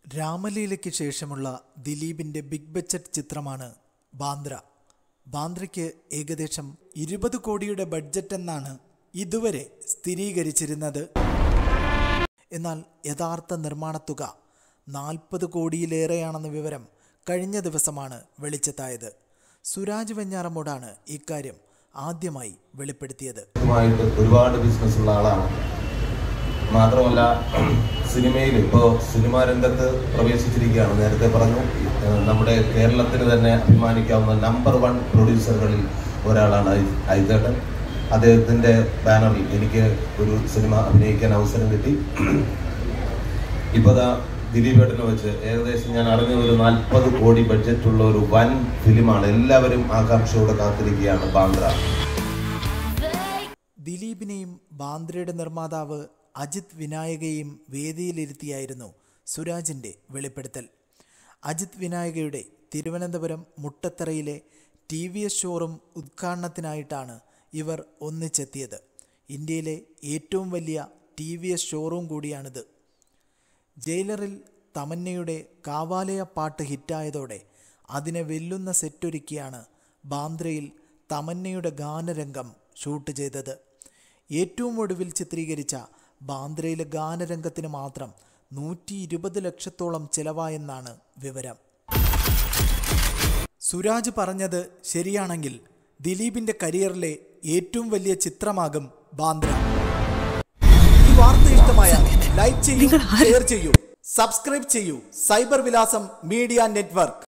രാമലീലയ്ക്ക് ശേഷമുള്ള ദിലീപിന്റെ big budget ചിത്രമാണ് ബാന്ദ്ര ബാന്ദ്രയ്ക്ക് ഏകദേശം ഇരുപത് കോടിയുടെ ബഡ്ജറ്റ് എന്നാണ് ഇതുവരെ സ്ഥിരീകരിച്ചിരുന്നത് എന്നാൽ യഥാർത്ഥ നിർമ്മാണ തുക നാൽപ്പത് കോടിയിലേറെയാണെന്ന വിവരം കഴിഞ്ഞ ദിവസമാണ് വെളിച്ചത്തായത് സുരാജ് വെഞ്ഞാറമ്മൂടാണ് ഇക്കാര്യം ആദ്യമായി വെളിപ്പെടുത്തിയത് ഇതുമായിട്ട് ഒരുപാട് ബിസിനസ് ഉള്ള ആളാണ് മാത്രമല്ല സിനിമയിൽ ഇപ്പോൾ സിനിമാ രംഗത്ത് പ്രവേശിച്ചിരിക്കുകയാണ് നേരത്തെ പറഞ്ഞു ഏഹ് നമ്മുടെ കേരളത്തിന് തന്നെ അഭിമാനിക്കാവുന്ന നമ്പർ വൺ പ്രൊഡ്യൂസറുകളിൽ ഒരാളാണ് ഐ- ഐതേട്ടൻ അദ്ദേഹത്തിൻ്റെ ബാനറിൽ എനിക്ക് ഒരു സിനിമ അഭിനയിക്കാൻ അവസരം കിട്ടി ഇപ്പോൾ ദാ ദിലീപേട്ടനെ വെച്ച് ഏകദേശം ഞാൻ അറിഞ്ഞ ഒരു നാൽപ്പത് കോടി ബഡ്ജറ്റുള്ള ഒരു വൻ ഫിലിമാണ് എല്ലാവരും ആകാംക്ഷയോടെ കാത്തിരിക്കുകയാണ് ബാന്ദ്ര ദിലീപിനെയും ബാന്ദ്രയുടെ നിർമ്മാതാവ് അജിത് വിനായകയെയും വേദിയിലിരുത്തിയായിരുന്നു സുരാജിൻ്റെ വെളിപ്പെടുത്തൽ അജിത് വിനായകയുടെ തിരുവനന്തപുരം മുട്ടത്തറയിലെ ടി വി എസ് ഷോറൂം ഉദ്ഘാടനത്തിനായിട്ടാണ് ഇവർ ഒന്നിച്ചെത്തിയത് ഇന്ത്യയിലെ ഏറ്റവും വലിയ ടി വി എസ് ഷോറൂം കൂടിയാണിത് ജയിലറിൽ തമന്നയുടെ കാവാലയ പാട്ട് ഹിറ്റായതോടെ അതിനെ വെല്ലുന്ന സെറ്റൊരുക്കിയാണ് ബാന്ദ്രയിൽ തമന്നയുടെ ഗാനരംഗം ഷൂട്ട് ചെയ്തത് ഏറ്റവും ഒടുവിൽ ചിത്രീകരിച്ച ബാന്ദ്രയിലെ ഗാനരംഗത്തിന് മാത്രം നൂറ്റി ഇരുപത് ലക്ഷത്തോളം ചിലവായെന്നാണ് വിവരം സുരാജ് പറഞ്ഞത് ശരിയാണെങ്കിൽ ദിലീപിന്റെ കരിയറിലെ ഏറ്റവും വലിയ ചിത്രമാകും ബാന്ദ്ര ഈ വാർത്ത ഇഷ്ടമായ ലൈക്ക് ചെയ്യൂ ഷെയർ ചെയ്യൂ സബ്സ്ക്രൈബ് ചെയ്യൂ സൈബർ വിലാസം മീഡിയ നെറ്റ്വർക്ക്